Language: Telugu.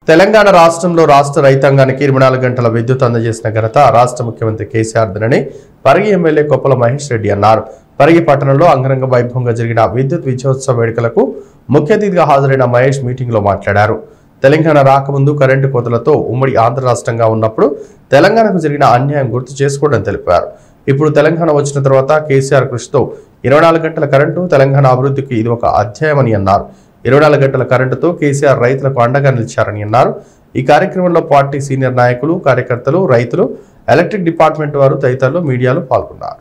తెలంగాణ రాష్ట్రంలో రాష్ట్ర రైతాంగానికి ఇరవై నాలుగు గంటల విద్యుత్ అందజేసిన ఘనత రాష్ట్ర ముఖ్యమంత్రి కేసీఆర్ దని పరిగి ఎమ్మెల్యే కొప్పల మహేష్ రెడ్డి అన్నారు పరిగి పట్టణంలో అంగరంగ వైభవంగా జరిగిన విద్యుత్ విజయోత్సవ వేడుకలకు ముఖ్య అతిథిగా హాజరైన మహేష్ మీటింగ్ లో మాట్లాడారు తెలంగాణ రాకముందు కరెంటు కోతలతో ఉమ్మడి ఆంధ్ర రాష్ట్రంగా ఉన్నప్పుడు తెలంగాణకు జరిగిన అన్యాయం గుర్తు చేసుకోవడం తెలిపారు ఇప్పుడు తెలంగాణ వచ్చిన తర్వాత కేసీఆర్ కృషితో ఇరవై నాలుగు గంటల కరెంటు తెలంగాణ అభివృద్ధికి ఇది ఒక అధ్యాయమని అన్నారు ఇరవై నాలుగు గంటల కరెంటుతో కేసీఆర్ రైతులకు అండగా నిలిచారని అన్నారు ఈ కార్యక్రమంలో పార్టీ సీనియర్ నాయకులు కార్యకర్తలు రైతులు ఎలక్ట్రిక్ డిపార్ట్మెంట్ వారు తదితరులు మీడియాలో పాల్గొన్నారు